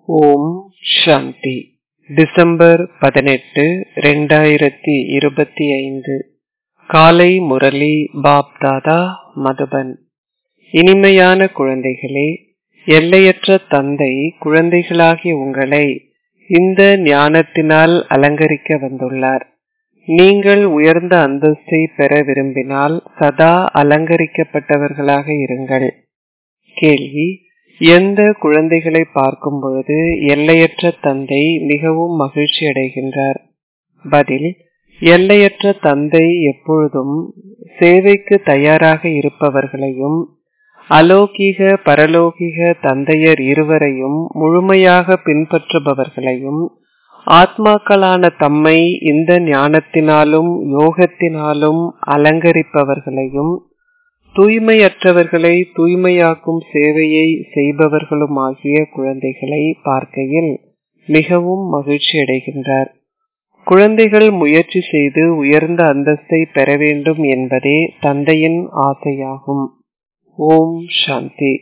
ஓம் சாந்தி December பதினெட்டு ரெண்டாயிரத்தி இருபத்தி ஐந்து காலை முரளி பாப் தாதா மதுபன் இனிமையான குழந்தைகளே எல்லையற்ற தந்தை குழந்தைகளாகிய உங்களை இந்த ஞானத்தினால் அலங்கரிக்க வந்துள்ளார் நீங்கள் உயர்ந்த அந்தஸ்தை பெற விரும்பினால் சதா அலங்கரிக்கப்பட்டவர்களாக இருங்கள் கேள்வி எந்த குழந்தைகளை பார்க்கும் பொழுது எல்லையற்ற தந்தை மிகவும் மகிழ்ச்சி அடைகின்றார் பதில் எல்லையற்ற தந்தை எப்பொழுதும் சேவைக்கு தயாராக இருப்பவர்களையும் அலோகிக பரலோகிக தந்தையர் இருவரையும் முழுமையாக பின்பற்றுபவர்களையும் ஆத்மாக்களான தம்மை இந்த ஞானத்தினாலும் யோகத்தினாலும் அலங்கரிப்பவர்களையும் தூய்மையற்றவர்களை தூய்மையாக்கும் சேவையை செய்பவர்களுமாகிய குழந்தைகளை பார்க்கையில் மிகவும் மகிழ்ச்சி அடைகின்றார் குழந்தைகள் முயற்சி செய்து உயர்ந்த அந்தஸ்தை பெற வேண்டும் என்பதே தந்தையின் ஆசையாகும் ஓம் சாந்தி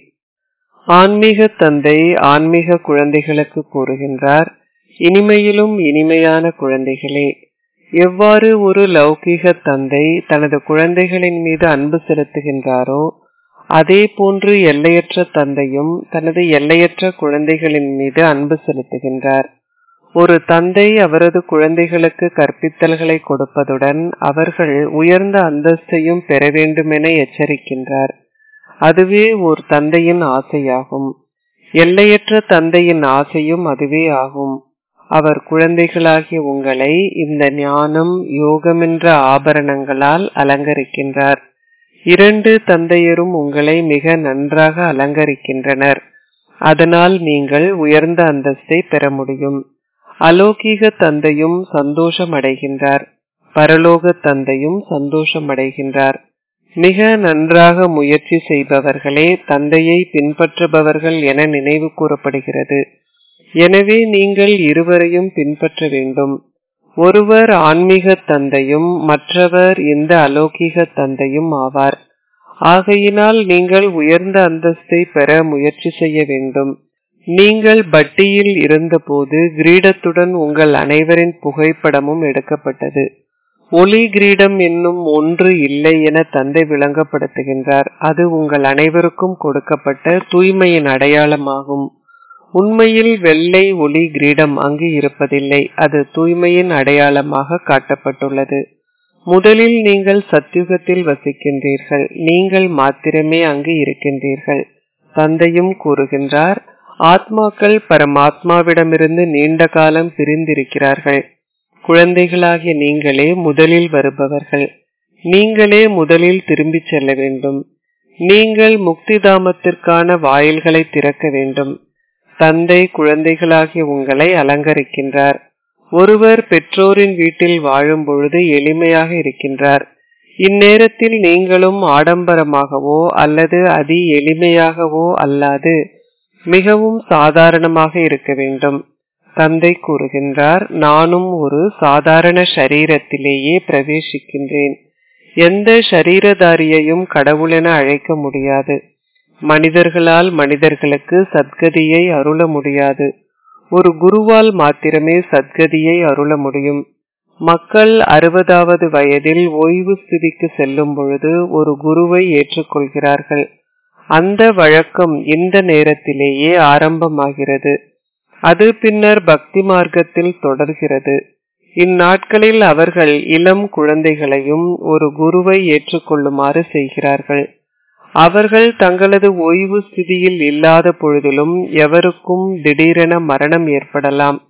ஆன்மீக தந்தை ஆன்மீக குழந்தைகளுக்கு கூறுகின்றார் இனிமையிலும் இனிமையான குழந்தைகளே எவ்வாறு ஒரு லௌகீக தந்தை தனது குழந்தைகளின் மீது அன்பு செலுத்துகின்றாரோ அதே போன்று எல்லையற்ற தந்தையும் தனது எல்லையற்ற குழந்தைகளின் மீது அன்பு செலுத்துகின்றார் ஒரு தந்தை அவரது குழந்தைகளுக்கு கற்பித்தல்களை கொடுப்பதுடன் அவர்கள் உயர்ந்த அந்தஸ்தையும் பெற வேண்டுமென எச்சரிக்கின்றார் அதுவே ஒரு தந்தையின் ஆசையாகும் எல்லையற்ற தந்தையின் ஆசையும் அதுவே ஆகும் அவர் குழந்தைகளாகிய உங்களை இந்த ஞானம் யோகம் என்ற ஆபரணங்களால் அலங்கரிக்கின்றார் இரண்டு தந்தையரும் உங்களை மிக நன்றாக அலங்கரிக்கின்றனர் அதனால் நீங்கள் உயர்ந்த அந்தஸ்தை பெற முடியும் அலோகீக தந்தையும் சந்தோஷம் அடைகின்றார் பரலோக தந்தையும் சந்தோஷம் அடைகின்றார் மிக நன்றாக முயற்சி செய்பவர்களே தந்தையை பின்பற்றுபவர்கள் என நினைவு கூறப்படுகிறது எனவே நீங்கள் இருவரையும் பின்பற்ற வேண்டும் ஒருவர் ஆன்மீக தந்தையும் மற்றவர் இந்த அலோகிக தந்தையும் ஆவார் ஆகையினால் நீங்கள் உயர்ந்த அந்தஸ்தை பெற முயற்சி செய்ய வேண்டும் நீங்கள் பட்டியில் இருந்தபோது கிரீடத்துடன் உங்கள் அனைவரின் புகைப்படமும் எடுக்கப்பட்டது ஒளி கிரீடம் என்னும் ஒன்று இல்லை என தந்தை விளங்கப்படுத்துகின்றார் அது உங்கள் அனைவருக்கும் கொடுக்கப்பட்ட தூய்மையின் அடையாளமாகும் உண்மையில் வெள்ளை ஒளி கிரீடம் அங்கு இருப்பதில்லை அது தூய்மையின் அடையாளமாக காட்டப்பட்டுள்ளது முதலில் நீங்கள் சத்யுகத்தில் வசிக்கின்றீர்கள் நீங்கள் மாத்திரமே அங்கு இருக்கின்றீர்கள் தந்தையும் கூறுகின்றார் ஆத்மாக்கள் பரமாத்மாவிடமிருந்து நீண்ட காலம் பிரிந்திருக்கிறார்கள் குழந்தைகளாகிய நீங்களே முதலில் வருபவர்கள் நீங்களே முதலில் திரும்பிச் செல்ல வேண்டும் நீங்கள் முக்திதாமத்திற்கான வாயில்களை திறக்க வேண்டும் தந்தை குழந்தைகளாகிய உங்களை அலங்கரிக்கின்றார் ஒருவர் பெற்றோரின் வீட்டில் வாழும் பொழுது எளிமையாக இருக்கின்றார் இந்நேரத்தில் நீங்களும் ஆடம்பரமாகவோ அல்லது அதி எளிமையாகவோ அல்லாது மிகவும் சாதாரணமாக இருக்க வேண்டும் தந்தை கூறுகின்றார் நானும் ஒரு சாதாரண சரீரத்திலேயே பிரவேசிக்கின்றேன் எந்த சரீரதாரியையும் கடவுள் என அழைக்க முடியாது மனிதர்களால் மனிதர்களுக்கு சத்கதியை அருள முடியாது ஒரு குருவால் மாத்திரமே சத்கதியை அருள முடியும் மக்கள் அறுபதாவது வயதில் ஓய்வு ஸ்திதிக்கு செல்லும் பொழுது ஒரு குருவை ஏற்றுக்கொள்கிறார்கள் அந்த வழக்கம் இந்த நேரத்திலேயே ஆரம்பமாகிறது அது பின்னர் பக்தி மார்க்கத்தில் தொடர்கிறது இந்நாட்களில் அவர்கள் இளம் குழந்தைகளையும் ஒரு குருவை ஏற்றுக்கொள்ளுமாறு செய்கிறார்கள் அவர்கள் தங்களது ஓய்வு ஸ்திதியில் இல்லாத பொழுதிலும் எவருக்கும் திடீரென மரணம் ஏற்படலாம்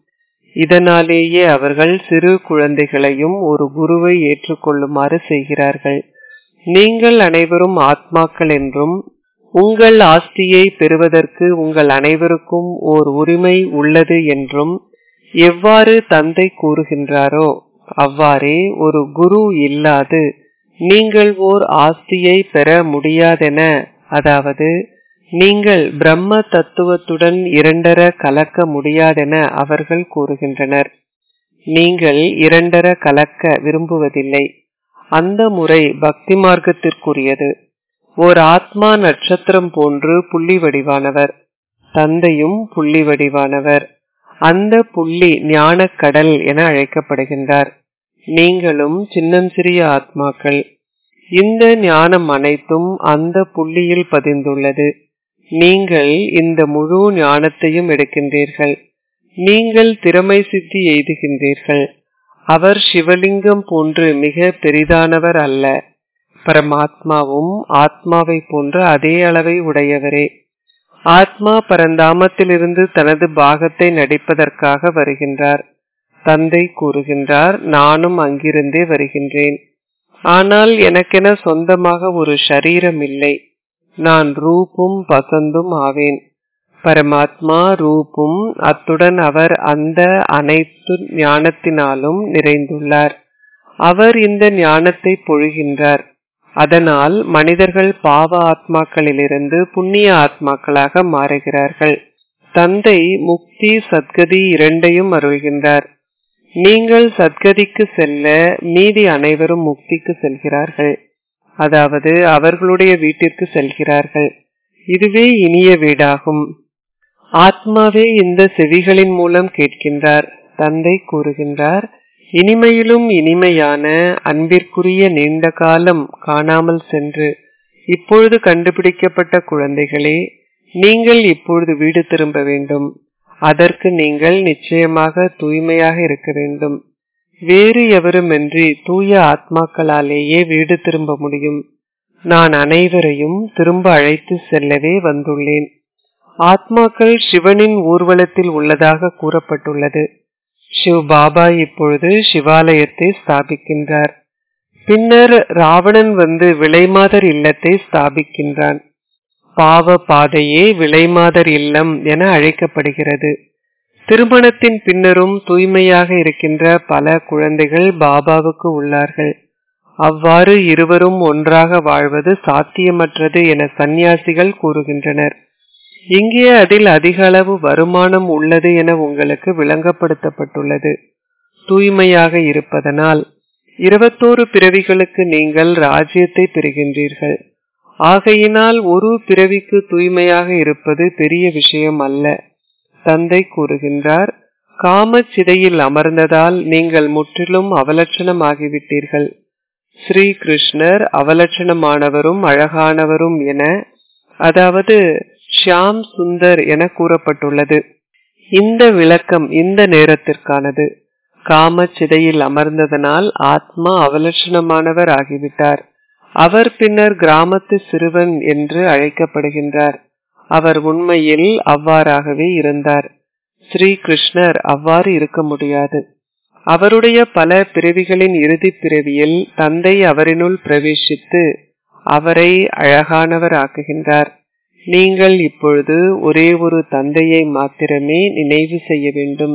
இதனாலேயே அவர்கள் சிறு குழந்தைகளையும் ஒரு குருவை ஏற்றுக்கொள்ளுமாறு செய்கிறார்கள் நீங்கள் அனைவரும் ஆத்மாக்கள் என்றும் உங்கள் ஆஸ்தியை பெறுவதற்கு உங்கள் அனைவருக்கும் ஓர் உரிமை உள்ளது என்றும் எவ்வாறு தந்தை கூறுகின்றாரோ அவ்வாறே ஒரு குரு இல்லாது நீங்கள் ஓர் ஆஸ்தியை பெற முடியாதென அதாவது நீங்கள் பிரம்ம தத்துவத்துடன் இரண்டர கலக்க முடியாதென அவர்கள் கூறுகின்றனர் நீங்கள் இரண்டர கலக்க விரும்புவதில்லை அந்த முறை பக்தி மார்க்கத்திற்குரியது ஓர் ஆத்மா நட்சத்திரம் போன்று புள்ளி வடிவானவர் தந்தையும் புள்ளி வடிவானவர் அந்த புள்ளி ஞானக்கடல் என அழைக்கப்படுகின்றார் நீங்களும் சின்னம் சிறிய ஆத்மாக்கள் இந்த ஞானம் அனைத்தும் அந்த புள்ளியில் பதிந்துள்ளது நீங்கள் இந்த முழு ஞானத்தையும் எடுக்கின்றீர்கள் நீங்கள் திறமை சித்தி எய்துகின்றீர்கள் அவர் சிவலிங்கம் போன்று மிக பெரிதானவர் அல்ல பரமாத்மாவும் ஆத்மாவை போன்ற அதே அளவை உடையவரே ஆத்மா பரந்தாமத்திலிருந்து தனது பாகத்தை நடிப்பதற்காக வருகின்றார் தந்தை கூறுகின்றார் நானும் அங்கிருந்தே வருகின்றேன் ஆனால் எனக்கென சொந்தமாக ஒரு ஷரீரம் இல்லை நான் ரூப்பும் பசந்தும் ஆவேன் பரமாத்மா ரூப்பும் அத்துடன் அவர் அந்த அனைத்து ஞானத்தினாலும் நிறைந்துள்ளார் அவர் இந்த ஞானத்தை பொழிகின்றார் அதனால் மனிதர்கள் பாவ ஆத்மாக்களிலிருந்து புண்ணிய ஆத்மாக்களாக மாறுகிறார்கள் தந்தை முக்தி சத்கதி இரண்டையும் அருள்கின்றார் நீங்கள் சத்கதிக்கு செல்ல மீதி அனைவரும் முக்திக்கு செல்கிறார்கள் அதாவது அவர்களுடைய வீட்டிற்கு செல்கிறார்கள் இதுவே இனிய வீடாகும் ஆத்மாவே இந்த செவிகளின் மூலம் கேட்கின்றார் தந்தை கூறுகின்றார் இனிமையிலும் இனிமையான அன்பிற்குரிய நீண்ட காலம் காணாமல் சென்று இப்பொழுது கண்டுபிடிக்கப்பட்ட குழந்தைகளே நீங்கள் இப்பொழுது வீடு திரும்ப வேண்டும் அதற்கு நீங்கள் நிச்சயமாக தூய்மையாக இருக்க வேண்டும் வேறு எவருமின்றி தூய ஆத்மாக்களாலேயே வீடு திரும்ப முடியும் நான் அனைவரையும் திரும்ப அழைத்து செல்லவே வந்துள்ளேன் ஆத்மாக்கள் சிவனின் ஊர்வலத்தில் உள்ளதாக கூறப்பட்டுள்ளது சிவ் பாபா இப்பொழுது சிவாலயத்தை ஸ்தாபிக்கின்றார் பின்னர் ராவணன் வந்து விலைமாதர் இல்லத்தை ஸ்தாபிக்கின்றான் பாவ பாதையே விலைமாதர் இல்லம் என அழைக்கப்படுகிறது திருமணத்தின் பின்னரும் தூய்மையாக இருக்கின்ற பல குழந்தைகள் பாபாவுக்கு உள்ளார்கள் அவ்வாறு இருவரும் ஒன்றாக வாழ்வது சாத்தியமற்றது என சந்நியாசிகள் கூறுகின்றனர் இங்கே அதில் அதிக அளவு வருமானம் உள்ளது என உங்களுக்கு விளங்கப்படுத்தப்பட்டுள்ளது தூய்மையாக இருப்பதனால் இருபத்தோரு பிறவிகளுக்கு நீங்கள் ராஜ்யத்தை பெறுகின்றீர்கள் ஆகையினால் ஒரு பிறவிக்கு தூய்மையாக இருப்பது பெரிய விஷயம் அல்ல தந்தை கூறுகின்றார் காமச் சிதையில் அமர்ந்ததால் நீங்கள் முற்றிலும் அவலட்சணமாகிவிட்டீர்கள் ஸ்ரீ கிருஷ்ணர் அவலட்சணமானவரும் அழகானவரும் என அதாவது ஷியாம் சுந்தர் என கூறப்பட்டுள்ளது இந்த விளக்கம் இந்த நேரத்திற்கானது காமச் சிதையில் அமர்ந்ததனால் ஆத்மா அவலட்சணமானவர் ஆகிவிட்டார் அவர் பின்னர் கிராமத்து சிறுவன் என்று அழைக்கப்படுகின்றார் அவர் உண்மையில் அவ்வாறாகவே இருந்தார் ஸ்ரீ கிருஷ்ணர் அவ்வாறு இருக்க முடியாது அவருடைய பல பிறவிகளின் இறுதி பிறவியில் தந்தை அவரினுள் பிரவேசித்து அவரை அழகானவர் ஆக்குகின்றார் நீங்கள் இப்பொழுது ஒரே ஒரு தந்தையை மாத்திரமே நினைவு செய்ய வேண்டும்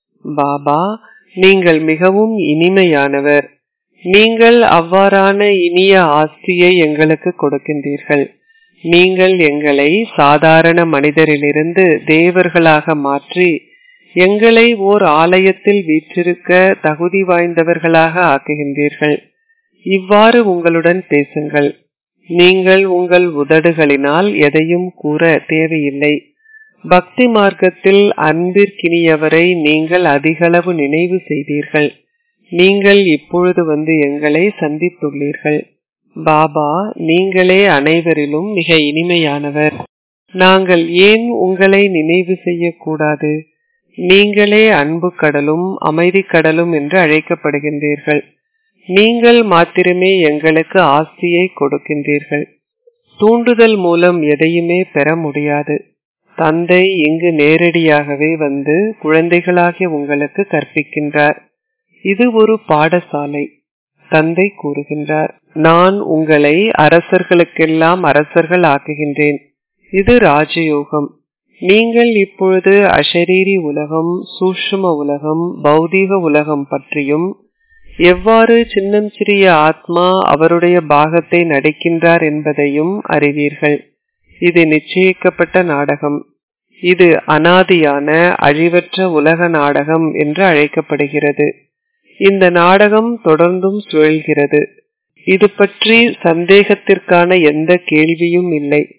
பாபா நீங்கள் மிகவும் இனிமையானவர் நீங்கள் அவ்வாறான இனிய ஆஸ்தியை எங்களுக்கு கொடுக்கின்றீர்கள் நீங்கள் எங்களை சாதாரண மனிதரிலிருந்து தேவர்களாக மாற்றி எங்களை ஓர் ஆலயத்தில் வீற்றிருக்க தகுதி வாய்ந்தவர்களாக ஆக்குகின்றீர்கள் இவ்வாறு உங்களுடன் பேசுங்கள் நீங்கள் உங்கள் உதடுகளினால் எதையும் கூற தேவையில்லை பக்தி மார்க்கத்தில் அன்பிற்கினியவரை நீங்கள் அதிகளவு நினைவு செய்தீர்கள் நீங்கள் இப்பொழுது வந்து எங்களை சந்தித்துள்ளீர்கள் பாபா நீங்களே அனைவரிலும் மிக இனிமையானவர் நாங்கள் ஏன் உங்களை நினைவு செய்யக்கூடாது நீங்களே அன்பு கடலும் அமைதி கடலும் என்று அழைக்கப்படுகின்றீர்கள் நீங்கள் மாத்திரமே எங்களுக்கு ஆஸ்தியை கொடுக்கின்றீர்கள் தூண்டுதல் மூலம் எதையுமே பெற முடியாது தந்தை இங்கு நேரடியாகவே வந்து குழந்தைகளாகிய உங்களுக்கு கற்பிக்கின்றார் இது ஒரு பாடசாலை தந்தை கூறுகின்றார் நான் உங்களை அரசர்களுக்கெல்லாம் அரசர்கள் ஆக்குகின்றேன் இது ராஜயோகம் நீங்கள் இப்பொழுது அஷரீரி உலகம் சூஷ்ம உலகம் பௌதீக உலகம் பற்றியும் எவ்வாறு சின்னம் சிறிய ஆத்மா அவருடைய பாகத்தை நடிக்கின்றார் என்பதையும் அறிவீர்கள் இது நிச்சயிக்கப்பட்ட நாடகம் இது அனாதியான அழிவற்ற உலக நாடகம் என்று அழைக்கப்படுகிறது இந்த நாடகம் தொடர்ந்தும் சுழல்கிறது இது பற்றி சந்தேகத்திற்கான எந்த கேள்வியும் இல்லை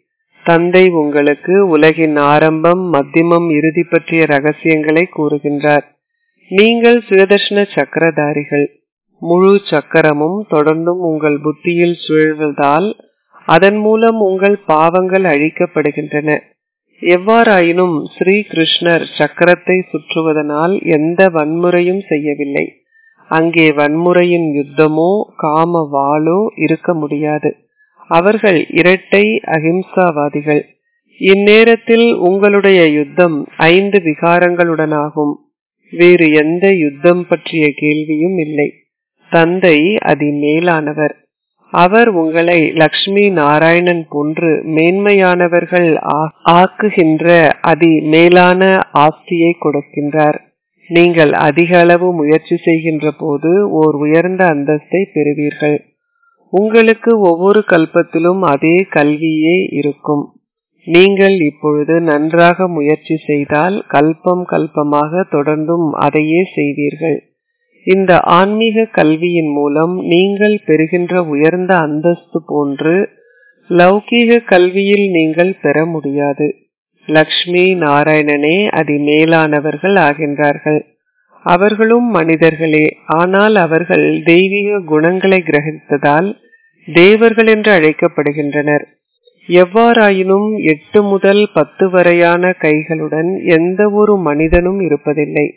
தந்தை உங்களுக்கு உலகின் ஆரம்பம் மத்தியமம் இறுதி பற்றிய ரகசியங்களை கூறுகின்றார் நீங்கள் சுயதர்ஷன சக்கரதாரிகள் முழு சக்கரமும் தொடர்ந்தும் உங்கள் புத்தியில் சுழல்வதால் அதன் மூலம் உங்கள் பாவங்கள் அழிக்கப்படுகின்றன எவ்வாறாயினும் ஸ்ரீ கிருஷ்ணர் சக்கரத்தை சுற்றுவதனால் எந்த வன்முறையும் செய்யவில்லை அங்கே வன்முறையின் யுத்தமோ காம வாளோ இருக்க முடியாது அவர்கள் இரட்டை அகிம்சாவாதிகள் இந்நேரத்தில் உங்களுடைய யுத்தம் ஐந்து விகாரங்களுடனாகும் வேறு எந்த யுத்தம் பற்றிய கேள்வியும் இல்லை தந்தை அதி மேலானவர் அவர் உங்களை லக்ஷ்மி நாராயணன் போன்று மேன்மையானவர்கள் ஆக்குகின்ற அதி மேலான ஆஸ்தியை கொடுக்கின்றார் நீங்கள் அதிக அளவு முயற்சி செய்கின்ற போது ஓர் உயர்ந்த அந்தஸ்தை பெறுவீர்கள் உங்களுக்கு ஒவ்வொரு கல்பத்திலும் அதே கல்வியே இருக்கும் நீங்கள் இப்பொழுது நன்றாக முயற்சி செய்தால் கல்பம் கல்பமாக தொடர்ந்தும் அதையே செய்வீர்கள் இந்த ஆன்மீக கல்வியின் மூலம் நீங்கள் பெறுகின்ற உயர்ந்த அந்தஸ்து போன்று லௌகீக கல்வியில் நீங்கள் பெற முடியாது லக்ஷ்மி நாராயணனே அதி மேலானவர்கள் ஆகின்றார்கள் அவர்களும் மனிதர்களே ஆனால் அவர்கள் தெய்வீக குணங்களை கிரகித்ததால் தேவர்கள் என்று அழைக்கப்படுகின்றனர் எவ்வாறாயினும் எட்டு முதல் பத்து வரையான கைகளுடன் எந்த ஒரு மனிதனும் இருப்பதில்லை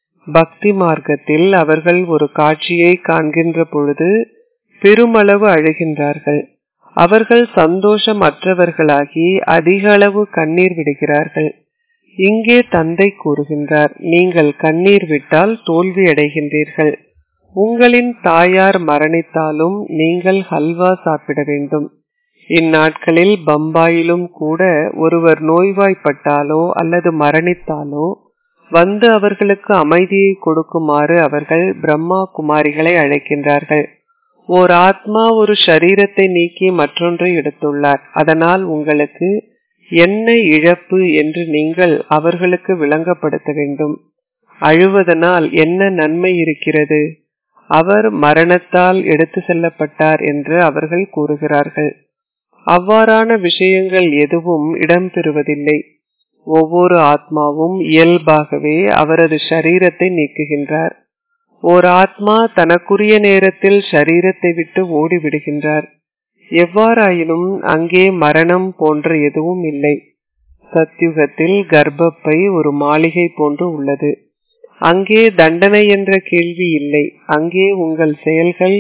பக்தி மார்க்கத்தில் அவர்கள் ஒரு காட்சியை காண்கின்ற பொழுது பெருமளவு அழுகின்றார்கள் அவர்கள் சந்தோஷமற்றவர்களாகி அதிக அளவு கண்ணீர் விடுகிறார்கள் இங்கே தந்தை கூறுகின்றார் நீங்கள் கண்ணீர் விட்டால் தோல்வி அடைகின்றீர்கள் உங்களின் தாயார் மரணித்தாலும் நீங்கள் ஹல்வா சாப்பிட வேண்டும் இந்நாட்களில் பம்பாயிலும் கூட ஒருவர் நோய்வாய்ப்பட்டாலோ அல்லது மரணித்தாலோ வந்து அவர்களுக்கு அமைதியை கொடுக்குமாறு அவர்கள் பிரம்மா குமாரிகளை அழைக்கின்றார்கள் ஓர் ஆத்மா ஒரு சரீரத்தை நீக்கி மற்றொன்றை எடுத்துள்ளார் அதனால் உங்களுக்கு என்ன இழப்பு என்று நீங்கள் அவர்களுக்கு விளங்கப்படுத்த வேண்டும் அழுவதனால் என்ன நன்மை இருக்கிறது அவர் மரணத்தால் எடுத்து செல்லப்பட்டார் என்று அவர்கள் கூறுகிறார்கள் அவ்வாறான விஷயங்கள் எதுவும் இடம்பெறுவதில்லை ஒவ்வொரு ஆத்மாவும் இயல்பாகவே அவரது சரீரத்தை நீக்குகின்றார் ஓர் ஆத்மா தனக்குரிய நேரத்தில் சரீரத்தை விட்டு ஓடிவிடுகின்றார் எவ்வாறாயினும் அங்கே மரணம் போன்ற எதுவும் இல்லை சத்யுகத்தில் கர்ப்பப்பை ஒரு மாளிகை போன்று உள்ளது அங்கே தண்டனை என்ற கேள்வி இல்லை அங்கே உங்கள் செயல்கள்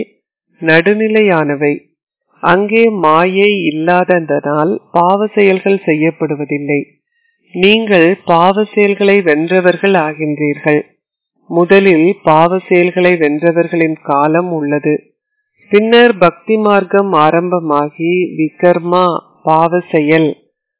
நடுநிலையானவை அங்கே மாயை இல்லாததனால் பாவ செயல்கள் செய்யப்படுவதில்லை நீங்கள் பாவ செயல்களை வென்றவர்கள் ஆகின்றீர்கள் முதலில் பாவ செயல்களை வென்றவர்களின் காலம் உள்ளது பின்னர் பக்தி மார்க்கம் ஆரம்பமாகி விக்ரமா பாவ செயல்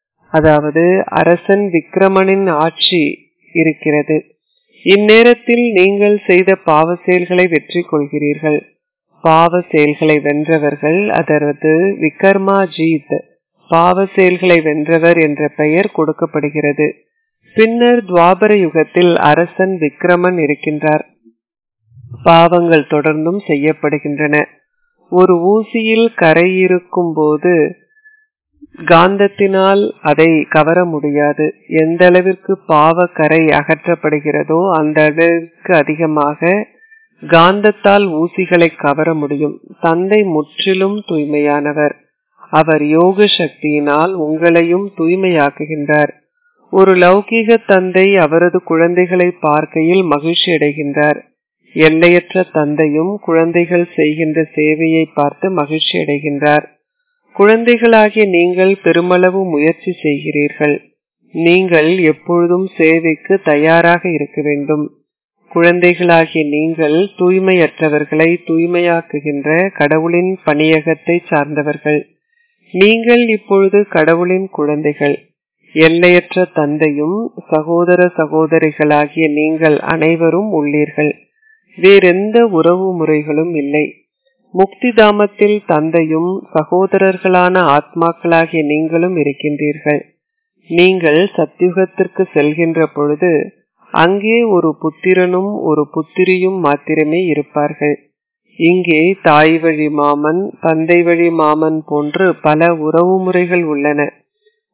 அதாவது அரசன் விக்ரமனின் ஆட்சி இருக்கிறது இந்நேரத்தில் நீங்கள் செய்த பாவ செயல்களை வெற்றி கொள்கிறீர்கள் பாவ செயல்களை வென்றவர்கள் அதற்கு விக்ரமா ஜீத் பாவ செயல்களை வென்றவர் என்ற பெயர் கொடுக்கப்படுகிறது பின்னர் துவாபர யுகத்தில் அரசன் விக்ரமன் இருக்கின்றார் பாவங்கள் தொடர்ந்தும் செய்யப்படுகின்றன ஒரு ஊசியில் கரை இருக்கும் போது காந்தத்தினால் அதை கவர முடியாது எந்த அளவிற்கு பாவ கரை அகற்றப்படுகிறதோ அந்த அளவிற்கு அதிகமாக காந்தத்தால் ஊசிகளை கவர முடியும் தந்தை முற்றிலும் தூய்மையானவர் அவர் யோக சக்தியினால் உங்களையும் தூய்மையாக்குகின்றார் ஒரு லௌகீக தந்தை அவரது குழந்தைகளை பார்க்கையில் மகிழ்ச்சி அடைகின்றார் எல்லையற்ற தந்தையும் குழந்தைகள் செய்கின்ற சேவையை பார்த்து மகிழ்ச்சி அடைகின்றார் குழந்தைகளாகிய நீங்கள் பெருமளவு முயற்சி செய்கிறீர்கள் நீங்கள் எப்பொழுதும் சேவைக்கு தயாராக இருக்க வேண்டும் குழந்தைகளாகிய நீங்கள் தூய்மையற்றவர்களை தூய்மையாக்குகின்ற கடவுளின் பணியகத்தை சார்ந்தவர்கள் நீங்கள் இப்பொழுது கடவுளின் குழந்தைகள் எல்லையற்ற தந்தையும் சகோதர சகோதரிகளாகிய நீங்கள் அனைவரும் உள்ளீர்கள் வேறெந்த உறவு முறைகளும் இல்லை முக்தி தாமத்தில் தந்தையும் சகோதரர்களான ஆத்மாக்களாகிய நீங்களும் இருக்கின்றீர்கள் நீங்கள் சத்தியுகத்திற்கு செல்கின்ற பொழுது அங்கே ஒரு புத்திரனும் ஒரு புத்திரியும் மாத்திரமே இருப்பார்கள் இங்கே தாய் வழி மாமன் தந்தை வழி மாமன் போன்று பல உறவு முறைகள் உள்ளன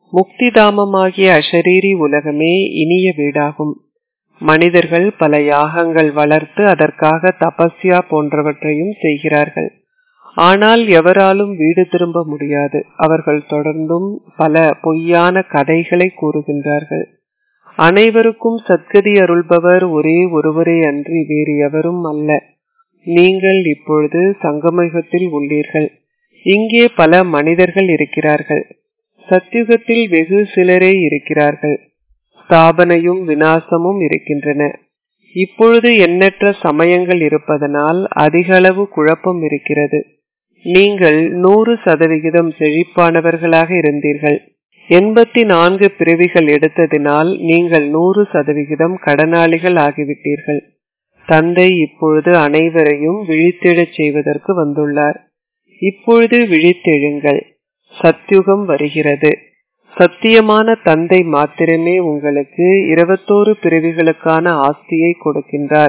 முக்திதாமமாகிய அஷரீரி உலகமே இனிய வீடாகும் மனிதர்கள் பல யாகங்கள் வளர்த்து அதற்காக தபஸ்யா போன்றவற்றையும் செய்கிறார்கள் ஆனால் எவராலும் வீடு திரும்ப முடியாது அவர்கள் தொடர்ந்தும் பல பொய்யான கதைகளை கூறுகின்றார்கள் அனைவருக்கும் சத்கதி அருள்பவர் ஒரே ஒருவரே அன்றி வேறு எவரும் அல்ல நீங்கள் இப்பொழுது சங்கமயுகத்தில் உள்ளீர்கள் இங்கே பல மனிதர்கள் இருக்கிறார்கள் சத்யுகத்தில் வெகு சிலரே இருக்கிறார்கள் ஸ்தாபனையும் வினாசமும் இருக்கின்றன இப்பொழுது எண்ணற்ற சமயங்கள் இருப்பதனால் அதிகளவு குழப்பம் இருக்கிறது நீங்கள் நூறு சதவிகிதம் செழிப்பானவர்களாக இருந்தீர்கள் எண்பத்தி நான்கு பிறவிகள் எடுத்ததினால் நீங்கள் நூறு சதவிகிதம் கடனாளிகள் ஆகிவிட்டீர்கள் தந்தை இப்பொழுது அனைவரையும் விழித்தெழச் செய்வதற்கு வந்துள்ளார் இப்பொழுது விழித்தெழுங்கள் சத்யுகம் வருகிறது சத்தியமான தந்தை மாத்திரமே உங்களுக்கு இருபத்தோரு பிறவிகளுக்கான ஆஸ்தியை கொடுக்கின்றார்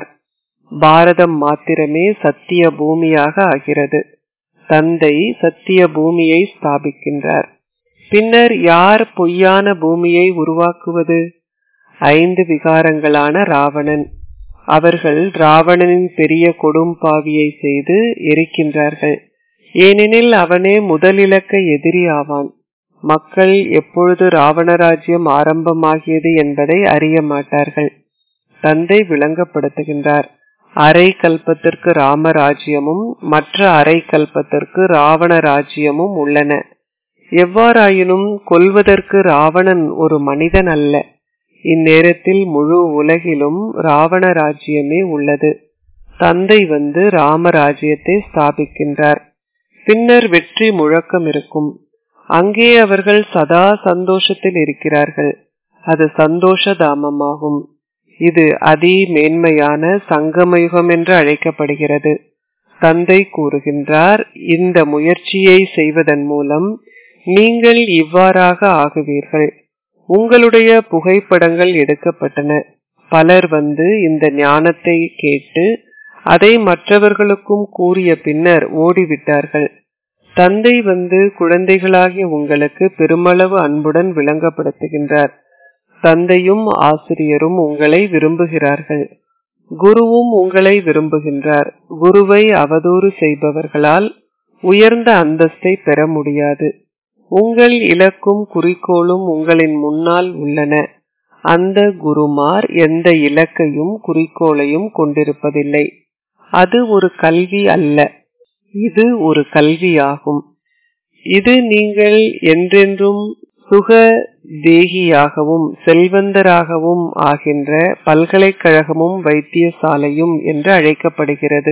பாரதம் மாத்திரமே சத்திய பூமியாக ஆகிறது தந்தை சத்திய பூமியை ஸ்தாபிக்கின்றார் பின்னர் யார் பொய்யான பூமியை உருவாக்குவது ஐந்து விகாரங்களான ராவணன் அவர்கள் ராவணனின் பெரிய கொடும்பாவியை செய்து எரிக்கின்றார்கள் ஏனெனில் அவனே முதலிலக்க எதிரி ஆவான் மக்கள் எப்பொழுது ராவணராஜ்யம் ஆரம்பமாகியது என்பதை அறிய மாட்டார்கள் தந்தை விளங்கப்படுத்துகின்றார் அரை கல்பத்திற்கு ராமராஜ்யமும் மற்ற அரை கல்பத்திற்கு ராவண ராஜ்யமும் உள்ளன எவ்வாறாயினும் கொல்வதற்கு ராவணன் ஒரு மனிதன் அல்ல இந்நேரத்தில் முழு உலகிலும் ராவண ராஜ்யமே உள்ளது தந்தை வந்து ராமராஜ்யத்தை ஸ்தாபிக்கின்றார் பின்னர் வெற்றி முழக்கம் இருக்கும் அங்கே அவர்கள் சதா சந்தோஷத்தில் இருக்கிறார்கள் அது சந்தோஷ தாமமாகும் இது அதி மேன்மையான சங்கமயுகம் என்று அழைக்கப்படுகிறது தந்தை கூறுகின்றார் இந்த முயற்சியை செய்வதன் மூலம் நீங்கள் இவ்வாறாக ஆகுவீர்கள் உங்களுடைய புகைப்படங்கள் எடுக்கப்பட்டன பலர் வந்து இந்த ஞானத்தை கேட்டு அதை மற்றவர்களுக்கும் கூறிய பின்னர் ஓடிவிட்டார்கள் தந்தை வந்து குழந்தைகளாகிய உங்களுக்கு பெருமளவு அன்புடன் விளங்கப்படுத்துகின்றார் தந்தையும் ஆசிரியரும் உங்களை விரும்புகிறார்கள் குருவும் உங்களை விரும்புகின்றார் குருவை அவதூறு செய்பவர்களால் உயர்ந்த அந்தஸ்தை பெற முடியாது உங்கள் இலக்கும் குறிக்கோளும் உங்களின் முன்னால் உள்ளன அந்த குருமார் எந்த இலக்கையும் குறிக்கோளையும் கொண்டிருப்பதில்லை அது ஒரு கல்வி அல்ல இது ஒரு கல்வியாகும் இது நீங்கள் என்றென்றும் சுக தேகியாகவும் செல்வந்தராகவும் ஆகின்ற பல்கலைக்கழகமும் வைத்தியசாலையும் என்று அழைக்கப்படுகிறது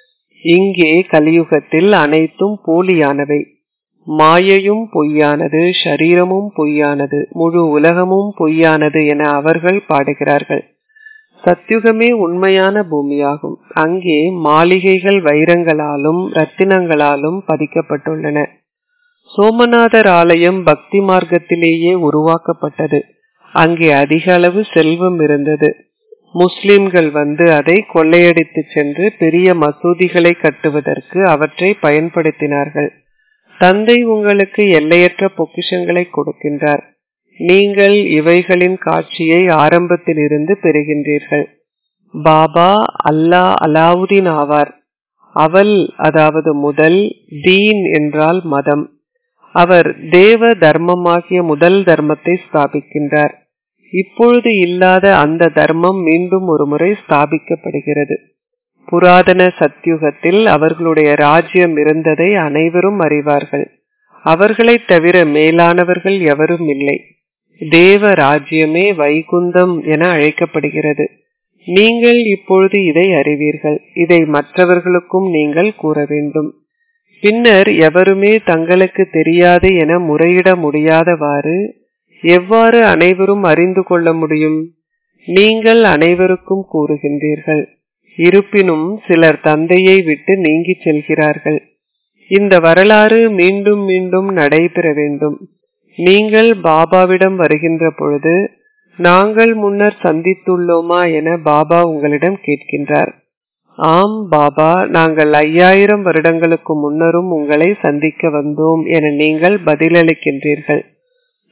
இங்கே கலியுகத்தில் அனைத்தும் போலியானவை மாயையும் பொய்யானது ஷரீரமும் பொய்யானது முழு உலகமும் பொய்யானது என அவர்கள் பாடுகிறார்கள் சத்யுகமே உண்மையான பூமியாகும் அங்கே மாளிகைகள் வைரங்களாலும் ரத்தினங்களாலும் பதிக்கப்பட்டுள்ளன சோமநாதர் ஆலயம் பக்தி மார்க்கத்திலேயே உருவாக்கப்பட்டது அங்கே அதிக அளவு செல்வம் இருந்தது முஸ்லிம்கள் வந்து அதை கொள்ளையடித்து சென்று பெரிய மசூதிகளை கட்டுவதற்கு அவற்றை பயன்படுத்தினார்கள் தந்தை உங்களுக்கு எல்லையற்ற பொக்கிஷங்களை கொடுக்கின்றார் நீங்கள் இவைகளின் காட்சியை ஆரம்பத்தில் இருந்து பெறுகின்றீர்கள் பாபா அல்லா அலாவுதீன் ஆவார் அவல் அதாவது முதல் தீன் என்றால் மதம் அவர் தேவ தர்மமாகிய முதல் தர்மத்தை ஸ்தாபிக்கின்றார் இப்பொழுது இல்லாத அந்த தர்மம் மீண்டும் ஒரு முறை ஸ்தாபிக்கப்படுகிறது புராதன சத்யுகத்தில் அவர்களுடைய ராஜ்யம் இருந்ததை அனைவரும் அறிவார்கள் அவர்களை தவிர மேலானவர்கள் எவரும் இல்லை தேவ ராஜ்யமே வைகுந்தம் என அழைக்கப்படுகிறது நீங்கள் இப்பொழுது இதை அறிவீர்கள் இதை மற்றவர்களுக்கும் நீங்கள் கூற வேண்டும் பின்னர் எவருமே தங்களுக்கு தெரியாது என முறையிட முடியாதவாறு எவ்வாறு அனைவரும் அறிந்து கொள்ள முடியும் நீங்கள் அனைவருக்கும் கூறுகின்றீர்கள் இருப்பினும் சிலர் தந்தையை விட்டு நீங்கிச் செல்கிறார்கள் இந்த வரலாறு மீண்டும் மீண்டும் நடைபெற வேண்டும் நீங்கள் பாபாவிடம் வருகின்ற பொழுது நாங்கள் முன்னர் சந்தித்துள்ளோமா என பாபா உங்களிடம் கேட்கின்றார் ஆம் பாபா நாங்கள் ஐயாயிரம் வருடங்களுக்கு முன்னரும் உங்களை சந்திக்க வந்தோம் என நீங்கள் பதிலளிக்கின்றீர்கள்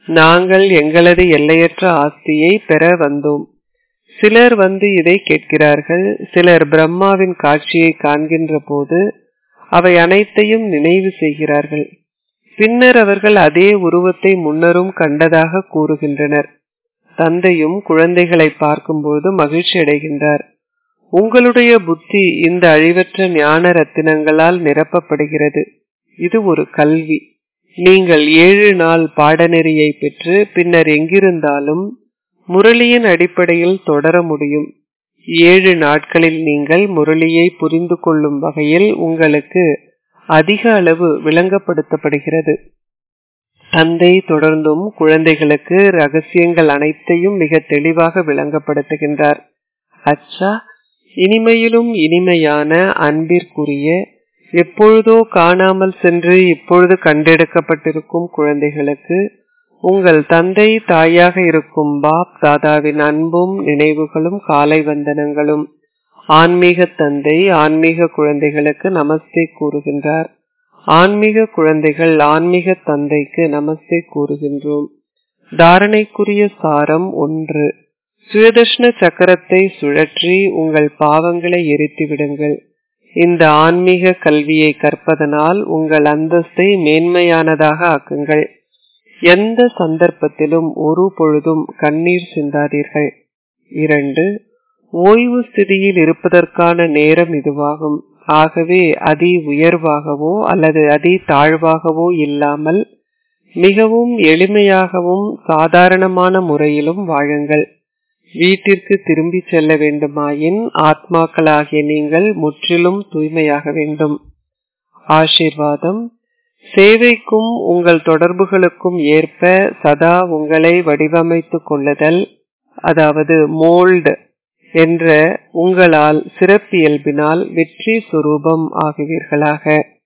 நாங்கள் எங்களது எல்லையற்ற ஆஸ்தியை பெற வந்தோம் சிலர் வந்து இதை கேட்கிறார்கள் சிலர் பிரம்மாவின் காட்சியை காண்கின்ற போது அவை அனைத்தையும் நினைவு செய்கிறார்கள் பின்னர் அவர்கள் அதே உருவத்தை முன்னரும் கண்டதாக கூறுகின்றனர் தந்தையும் குழந்தைகளை பார்க்கும்போது மகிழ்ச்சி அடைகின்றார் உங்களுடைய புத்தி இந்த அழிவற்ற ஞான ரத்தினங்களால் நிரப்பப்படுகிறது இது ஒரு கல்வி நீங்கள் ஏழு நாள் பாடநெறியை பெற்று பின்னர் எங்கிருந்தாலும் முரளியின் அடிப்படையில் தொடர முடியும் ஏழு நாட்களில் நீங்கள் முரளியை புரிந்து கொள்ளும் வகையில் உங்களுக்கு அதிக அளவு விளங்கப்படுத்தப்படுகிறது தந்தை தொடர்ந்தும் குழந்தைகளுக்கு ரகசியங்கள் அனைத்தையும் மிக தெளிவாக விளங்கப்படுத்துகின்றார் அச்சா இனிமையிலும் இனிமையான அன்பிற்குரிய எப்பொழுதோ காணாமல் சென்று இப்பொழுது கண்டெடுக்கப்பட்டிருக்கும் குழந்தைகளுக்கு உங்கள் தந்தை தாயாக இருக்கும் பாப் தாதாவின் அன்பும் நினைவுகளும் காலை வந்தனங்களும் ஆன்மீக தந்தை ஆன்மீக குழந்தைகளுக்கு நமஸ்தே கூறுகின்றார் ஆன்மீக குழந்தைகள் ஆன்மீக தந்தைக்கு நமஸ்தே கூறுகின்றோம் தாரணைக்குரிய சாரம் ஒன்று சுயதர்ஷ்ண சக்கரத்தை சுழற்றி உங்கள் பாவங்களை எரித்து விடுங்கள் இந்த ஆன்மீக கல்வியை கற்பதனால் உங்கள் அந்தஸ்தை மேன்மையானதாக ஆக்குங்கள் எந்த சந்தர்ப்பத்திலும் ஒரு பொழுதும் கண்ணீர் சிந்தாதீர்கள் இரண்டு ஓய்வு ஸ்திதியில் இருப்பதற்கான நேரம் இதுவாகும் ஆகவே அதி உயர்வாகவோ அல்லது அதி தாழ்வாகவோ இல்லாமல் மிகவும் எளிமையாகவும் சாதாரணமான முறையிலும் வாழுங்கள் வீட்டிற்கு திரும்பி செல்ல வேண்டுமாயின் ஆத்மாக்களாகிய நீங்கள் முற்றிலும் தூய்மையாக வேண்டும் ஆசீர்வாதம் சேவைக்கும் உங்கள் தொடர்புகளுக்கும் ஏற்ப சதா உங்களை வடிவமைத்துக் கொள்ளுதல் அதாவது மோல்டு என்ற உங்களால் சிறப்பியல்பினால் வெற்றி சுரூபம் ஆகுவீர்களாக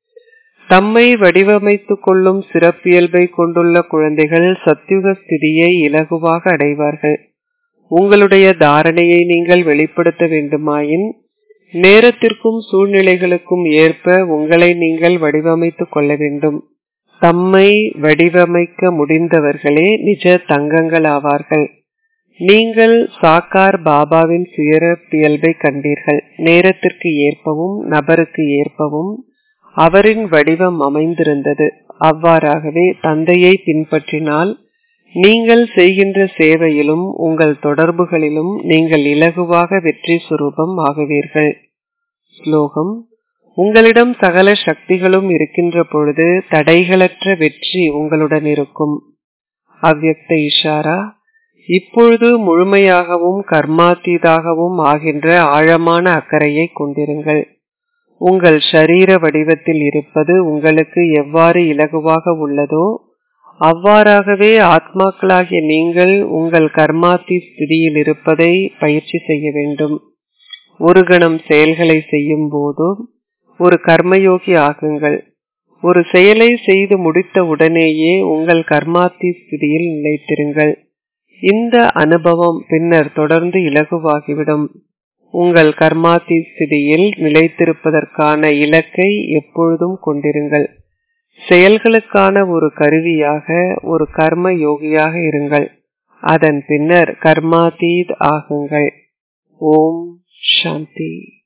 தம்மை வடிவமைத்துக் கொள்ளும் சிறப்பியல்பை கொண்டுள்ள குழந்தைகள் சத்யுக ஸ்திதியை இலகுவாக அடைவார்கள் உங்களுடைய தாரணையை நீங்கள் வெளிப்படுத்த வேண்டுமாயின் நேரத்திற்கும் சூழ்நிலைகளுக்கும் ஏற்ப உங்களை நீங்கள் வடிவமைத்துக் கொள்ள வேண்டும் தம்மை வடிவமைக்க முடிந்தவர்களே நிஜ தங்கங்கள் ஆவார்கள் நீங்கள் சாக்கார் பாபாவின் சிறப்பியல்பை கண்டீர்கள் நேரத்திற்கு ஏற்பவும் நபருக்கு ஏற்பவும் அவரின் வடிவம் அமைந்திருந்தது அவ்வாறாகவே தந்தையை பின்பற்றினால் நீங்கள் செய்கின்ற சேவையிலும் உங்கள் தொடர்புகளிலும் நீங்கள் இலகுவாக வெற்றி சுரூபம் ஆகுவீர்கள் ஸ்லோகம் உங்களிடம் சகல சக்திகளும் இருக்கின்ற பொழுது தடைகளற்ற வெற்றி உங்களுடன் இருக்கும் அவ்யக்த இஷாரா இப்பொழுது முழுமையாகவும் கர்மாத்தீதாகவும் ஆகின்ற ஆழமான அக்கறையை கொண்டிருங்கள் உங்கள் ஷரீர வடிவத்தில் இருப்பது உங்களுக்கு எவ்வாறு இலகுவாக உள்ளதோ அவ்வாறாகவே ஆத்மாக்களாகிய நீங்கள் உங்கள் கர்மாத்தி ஸ்திதியில் இருப்பதை பயிற்சி செய்ய வேண்டும் ஒரு கணம் செயல்களை செய்யும் போதும் ஒரு கர்மயோகி ஆகுங்கள் ஒரு செயலை செய்து முடித்த உடனேயே உங்கள் கர்மாத்தி ஸ்திதியில் நிலைத்திருங்கள் இந்த அனுபவம் பின்னர் தொடர்ந்து இலகுவாகிவிடும் உங்கள் கர்மாத்தி ஸ்திதியில் நிலைத்திருப்பதற்கான இலக்கை எப்பொழுதும் கொண்டிருங்கள் செயல்களுக்கான ஒரு கருவியாக ஒரு கர்ம யோகியாக இருங்கள் அதன் பின்னர் கர்மாதீத் ஆகுங்கள் ஓம் சாந்தி